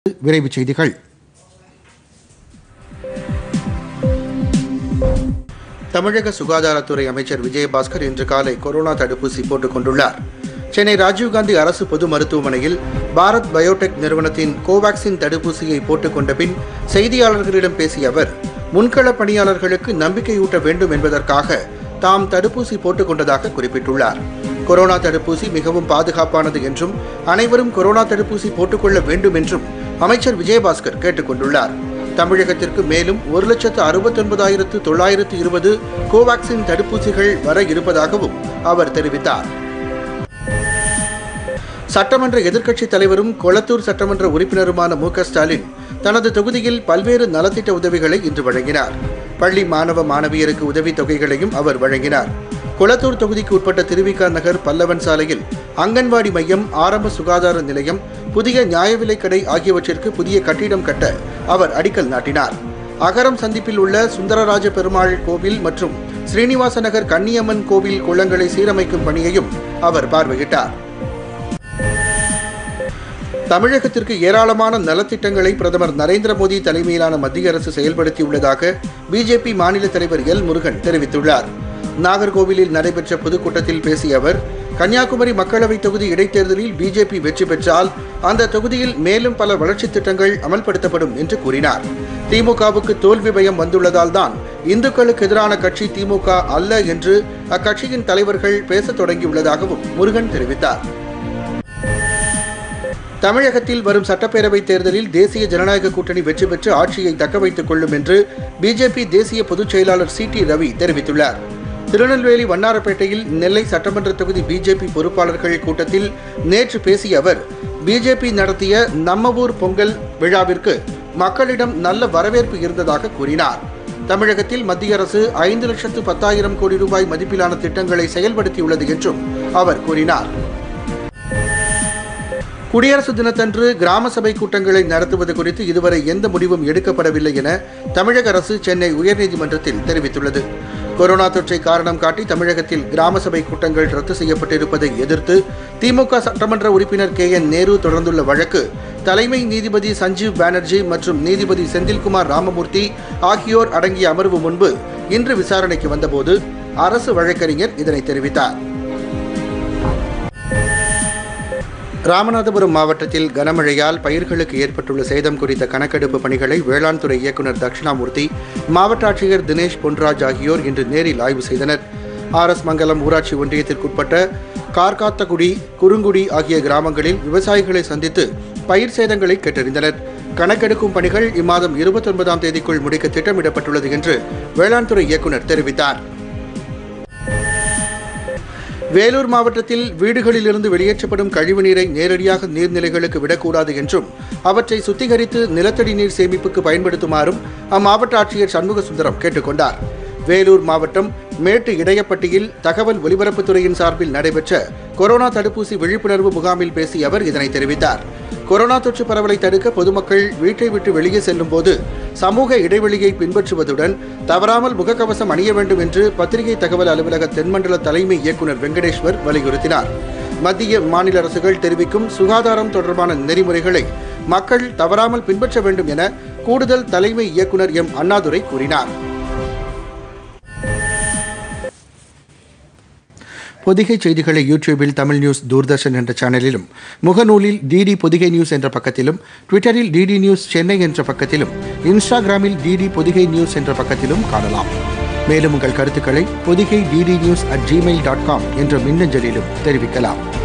விரைவுச் செய்திகள் தமிழக சுகாதாரத்துறை அமைச்சர் விஜயபாஸ்கர் இன்று காலை கொரோனா தடுப்பூசி போட்டுக் கொண்டுள்ளார் சென்னை ராஜீவ்காந்தி அரசு பொது மருத்துவமனையில் பாரத் பயோடெக் நிறுவனத்தின் கோவாக்சின் தடுப்பூசியை போட்டுக் கொண்ட பின் செய்தியாளர்களிடம் பேசிய அவர் முன்கள பணியாளர்களுக்கு நம்பிக்கையூட்ட வேண்டும் என்பதற்காக தாம் தடுப்பூசி போட்டுக் கொண்டதாக குறிப்பிட்டுள்ளார் கொரோனா தடுப்பூசி மிகவும் பாதுகாப்பானது என்றும் அனைவரும் கொரோனா தடுப்பூசி போட்டுக்கொள்ள வேண்டும் என்றும் அமைச்சர் விஜயபாஸ்கர் கேட்டுக் கொண்டுள்ளார் தமிழகத்திற்கு மேலும் ஒரு லட்சத்து அறுபத்தொன்பதாயிரத்து தொள்ளாயிரத்து இருபது கோவாக்சின் தடுப்பூசிகள் வர இருப்பதாகவும் அவர் தெரிவித்தார் சட்டமன்ற எதிர்க்கட்சித் தலைவரும் கொளத்தூர் சட்டமன்ற உறுப்பினருமான மு க ஸ்டாலின் தனது தொகுதியில் பல்வேறு நலத்திட்ட உதவிகளை இன்று வழங்கினார் பள்ளி மாணவ மாணவியருக்கு உதவித் தொகைகளையும் அவர் வழங்கினார் கொளத்தூர் தொகுதிக்கு உட்பட்ட திருவிக நகர் பல்லவன் சாலையில் அங்கன்வாடி மையம் ஆரம்ப சுகாதார நிலையம் புதிய நியாய விலைக் கடை ஆகியவற்றிற்கு புதிய கட்டிடம் கட்ட அவர் அடிக்கல் நாட்டினார் அகரம் சந்திப்பில் உள்ள சுந்தரராஜ பெருமாள் கோவில் மற்றும் ஸ்ரீனிவாச நகர் கன்னியம்மன் கோவில் குளங்களை சீரமைக்கும் பணியையும் அவர் பார்வையிட்டார் தமிழகத்திற்கு ஏராளமான நலத்திட்டங்களை பிரதமர் நரேந்திர மோடி தலைமையிலான மத்திய அரசு செயல்படுத்தியுள்ளதாக பிஜேபி மாநில தலைவர் எல் முருகன் தெரிவித்துள்ளார் நாகர்கோவிலில் நடைபெற்ற பொதுக்கூட்டத்தில் பேசிய அவர் கன்னியாகுமரி மக்களவைத் தொகுதி இடைத்தேர்தலில் பிஜேபி வெற்றி பெற்றால் அந்த தொகுதியில் மேலும் பல வளர்ச்சித் திட்டங்கள் அமல்படுத்தப்படும் என்று கூறினார் திமுகவுக்கு தோல்வி பயம் வந்துள்ளதால் தான் இந்துக்களுக்கு எதிரான கட்சி திமுக அல்ல என்று அக்கட்சியின் தலைவர்கள் பேசத் தொடங்கியுள்ளதாகவும் முருகன் தெரிவித்தார் தமிழகத்தில் வரும் சட்டப்பேரவைத் தேர்தலில் தேசிய ஜனநாயக கூட்டணி வெற்றி பெற்று ஆட்சியை தக்க வைத்துக் கொள்ளும் என்று பிஜேபி தேசிய பொதுச் செயலாளர் சி டி ரவி தெரிவித்துள்ளார் திருநெல்வேலி வண்ணாரப்பேட்டையில் நெல்லை சட்டமன்ற தொகுதி பிஜேபி பொறுப்பாளர்கள் கூட்டத்தில் நேற்று பேசிய அவர் பிஜேபி நடத்திய நம்ம ஊர் பொங்கல் விழாவிற்கு மக்களிடம் நல்ல வரவேற்பு இருந்ததாக கூறினார் தமிழகத்தில் மத்திய அரசு ஐந்து லட்சத்து பத்தாயிரம் கோடி ரூபாய் மதிப்பிலான திட்டங்களை செயல்படுத்தியுள்ளது என்றும் அவர் கூறினார் குடியரசு தினத்தன்று கிராம சபை கூட்டங்களை நடத்துவது குறித்து இதுவரை எந்த முடிவும் எடுக்கப்படவில்லை என தமிழக அரசு சென்னை உயர்நீதிமன்றத்தில் தெரிவித்துள்ளது கொரோனா தொற்றை காரணம் காட்டி தமிழகத்தில் கிராம சபை கூட்டங்கள் ரத்து செய்யப்பட்டிருப்பதை எதிர்த்து திமுக சட்டமன்ற உறுப்பினர் கே என் நேரு தொடர்ந்துள்ள வழக்கு தலைமை நீதிபதி சஞ்சீவ் பானர்ஜி மற்றும் நீதிபதி செந்தில்குமார் ராமமூர்த்தி ஆகியோர் அடங்கிய அமர்வு முன்பு இன்று விசாரணைக்கு வந்தபோது அரசு வழக்கறிஞர் இதனை தெரிவித்தார் ராமநாதபுரம் மாவட்டத்தில் கனமழையால் பயிர்களுக்கு ஏற்பட்டுள்ள சேதம் குறித்த கணக்கெடுப்பு பணிகளை வேளாண் துறை இயக்குநர் தட்சிணாமூர்த்தி மாவட்ட ஆட்சியர் தினேஷ் பொன்ராஜ் ஆகியோர் இன்று நேரில் ஆய்வு செய்தனர் ஆர் எஸ் மங்கலம் ஊராட்சி ஒன்றியத்திற்குட்பட்ட கார்காத்தகுடி குறுங்குடி ஆகிய கிராமங்களில் விவசாயிகளை சந்தித்து பயிர் சேதங்களை கேட்டறிந்தனர் கணக்கெடுக்கும் பணிகள் இம்மாதம் இருபத்தொன்பதாம் தேதிக்குள் முடிக்க திட்டமிடப்பட்டுள்ளது என்று வேளாண் துறை இயக்குநர் தெரிவித்தார் வேலூர் மாவட்டத்தில் வீடுகளிலிருந்து வெளியேற்றப்படும் கழிவுநீரை நேரடியாக நீர்நிலைகளுக்கு விடக்கூடாது என்றும் அவற்றை சுத்திகரித்து நிலத்தடி நீர் சேமிப்புக்கு பயன்படுத்துமாறும் அம்மாவட்ட ஆட்சியர் சண்முக சுந்தரம் கேட்டுக்கொண்டார் வேலூர் மாவட்டம் மேட்டு இடையப்பட்டியில் தகவல் ஒலிபரப்புத்துறையின் சார்பில் நடைபெற்ற கொரோனா தடுப்பூசி விழிப்புணர்வு முகாமில் பேசிய அவர் இதனை தெரிவித்தார் கொரோனா தொற்று பரவலை தடுக்க பொதுமக்கள் வீட்டை விட்டு வெளியே செல்லும் போது சமூக இடைவெளியை பின்பற்றுவதுடன் தவறாமல் முகக்கவசம் அணிய வேண்டும் என்று பத்திரிகை தகவல் அலுவலக தென்மண்டல தலைமை இயக்குநர் வெங்கடேஸ்வர் வலியுறுத்தினார் மத்திய மாநில அரசுகள் தெரிவிக்கும் சுகாதாரம் தொடர்பான நெறிமுறைகளை மக்கள் தவறாமல் பின்பற்ற வேண்டும் என கூடுதல் தலைமை இயக்குநர் எம் அண்ணாதுரை கூறினார் பொதிகை செய்திகளை யூடியூபில் தமிழ் நியூஸ் தூர்தர்ஷன் என்ற சேனலிலும் முகநூலில் டிடி பொதிகை நியூஸ் என்ற பக்கத்திலும் ட்விட்டரில் டிடி நியூஸ் சென்னை என்ற பக்கத்திலும் இன்ஸ்டாகிராமில் டிடி பொதிகை நியூஸ் என்ற பக்கத்திலும் காணலாம் மேலும் உங்கள் கருத்துக்களை Podhigai DD news at Gmail dot com என்ற மின்னஞ்சலிலும் தெரிவிக்கலாம்